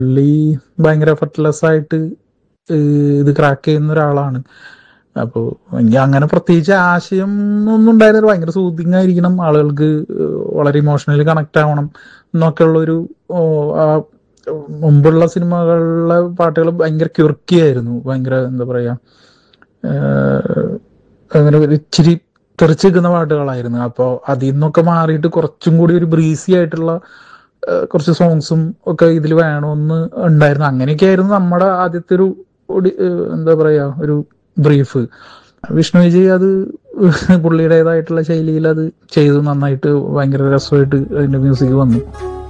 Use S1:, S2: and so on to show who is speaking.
S1: പുള്ളി ഭയങ്കര എഫർട്ട്ലെസ് ആയിട്ട് ഏഹ് ഇത് ക്രാക്ക് ചെയ്യുന്ന ഒരാളാണ് അപ്പോൾ എനിക്ക് അങ്ങനെ പ്രത്യേകിച്ച് ആശയം ഒന്നും ഉണ്ടായിരുന്നില്ല ഭയങ്കര സൂതിങ് ആയിരിക്കണം ആളുകൾക്ക് ഏഹ് വളരെ ഇമോഷണലി കണക്ട് ആവണം എന്നൊക്കെ ഉള്ളൊരു ഓ, ആ മുമ്പുള്ള സിനിമകളിലെ പാട്ടുകൾ ഭയങ്കര ക്യുർക്കിയായിരുന്നു ഭയങ്കര എന്താ പറയാ ഏഹ് അങ്ങനെ ഒരു ഇച്ചിരി തെറിച്ച് നിൽക്കുന്ന പാട്ടുകളായിരുന്നു അപ്പോൾ അതിൽ നിന്നൊക്കെ മാറിയിട്ട് കുറച്ചും കൂടി ഒരു ബ്രീസി ആയിട്ടുള്ള ഏഹ് കുറച്ച് സോങ്സും ഒക്കെ ഇതിൽ വേണമെന്ന് ഉണ്ടായിരുന്നു അങ്ങനെയൊക്കെ ആയിരുന്നു നമ്മുടെ ആദ്യത്തെ ഒരു ഒടി- ഏഹ് എന്താ പറയാ ഒരു ബ്രീഫ് വിഷ്ണു വിജയ് അത് പുള്ളിയുടേതായിട്ടുള്ള ശൈലിയിൽ അത് ചെയ്തു നന്നായിട്ട് ഭയങ്കര രസമായിട്ട് അതിന്റെ മ്യൂസിക് വന്നു